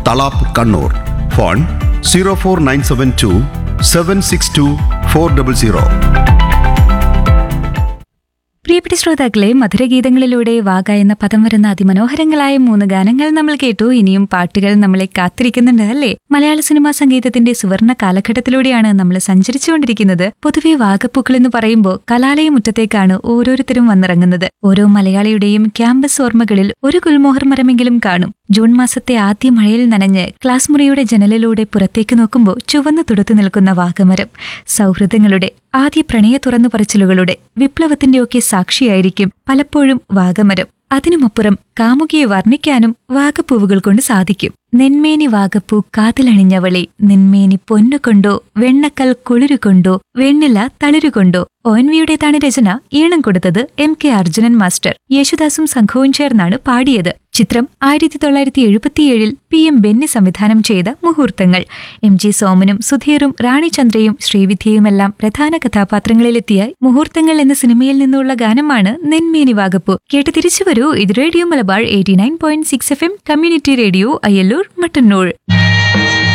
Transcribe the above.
Thalap Kannur phone zero four nine seven two seven six two four double zero പ്രിയപ്പെട്ട ശ്രോതാക്കളെ മധുരഗീതങ്ങളിലൂടെ വാഗ എന്ന പദം വരുന്ന അതിമനോഹരങ്ങളായ മൂന്ന് ഗാനങ്ങൾ നമ്മൾ കേട്ടു ഇനിയും പാട്ടുകൾ നമ്മളെ കാത്തിരിക്കുന്നുണ്ട് അല്ലേ മലയാള സിനിമാ സംഗീതത്തിന്റെ സുവർണ കാലഘട്ടത്തിലൂടെയാണ് നമ്മൾ സഞ്ചരിച്ചുകൊണ്ടിരിക്കുന്നത് പൊതുവെ വാഗപ്പൂക്കൾ എന്ന് പറയുമ്പോൾ കലാലയ മുറ്റത്തേക്കാണ് ഓരോരുത്തരും വന്നിറങ്ങുന്നത് ഓരോ മലയാളിയുടെയും ക്യാമ്പസ് ഓർമ്മകളിൽ ഒരു ഗുൽമോഹർ മരമെങ്കിലും കാണും ജൂൺ മാസത്തെ ആദ്യ മഴയിൽ നനഞ്ഞ് ക്ലാസ് മുറിയുടെ ജനലിലൂടെ പുറത്തേക്ക് നോക്കുമ്പോൾ ചുവന്നു തുടുത്തു നിൽക്കുന്ന വാഗമരം സൗഹൃദങ്ങളുടെ ആദ്യ പ്രണയ തുറന്നു പറച്ചിലുകളുടെ വിപ്ലവത്തിന്റെയൊക്കെ സാക്ഷിയായിരിക്കും പലപ്പോഴും വാഗമരം അതിനുമപ്പുറം കാമുകിയെ വർണ്ണിക്കാനും വാഗപ്പൂവുകൾ കൊണ്ട് സാധിക്കും നെന്മേനി വാഗപ്പൂ കാതിലണിഞ്ഞവളെ നിന്മേനി പൊന്നുകൊണ്ടോ വെണ്ണക്കൽ കുളിരുകൊണ്ടോ വെണ്ണില തളിരുകൊണ്ടോ ഒ എൻ വിയുടേതാണ് രചന ഈണം കൊടുത്തത് എം കെ അർജുനൻ മാസ്റ്റർ യേശുദാസും സംഘവും ചേർന്നാണ് പാടിയത് ചിത്രം ആയിരത്തി തൊള്ളായിരത്തി എഴുപത്തിയേഴിൽ പി എം ബെന്നി സംവിധാനം ചെയ്ത മുഹൂർത്തങ്ങൾ എം ജി സോമനും സുധീറും റാണിചന്ദ്രയും ശ്രീവിദ്യയുമെല്ലാം പ്രധാന കഥാപാത്രങ്ങളിലെത്തിയ മുഹൂർത്തങ്ങൾ എന്ന സിനിമയിൽ നിന്നുള്ള ഗാനമാണ് നെന്മേനി വാഗപ്പു കേട്ട് തിരിച്ചു വരൂ ഇത് radio Malabar eighty nine point six F M community radio Ayyallur Mattannur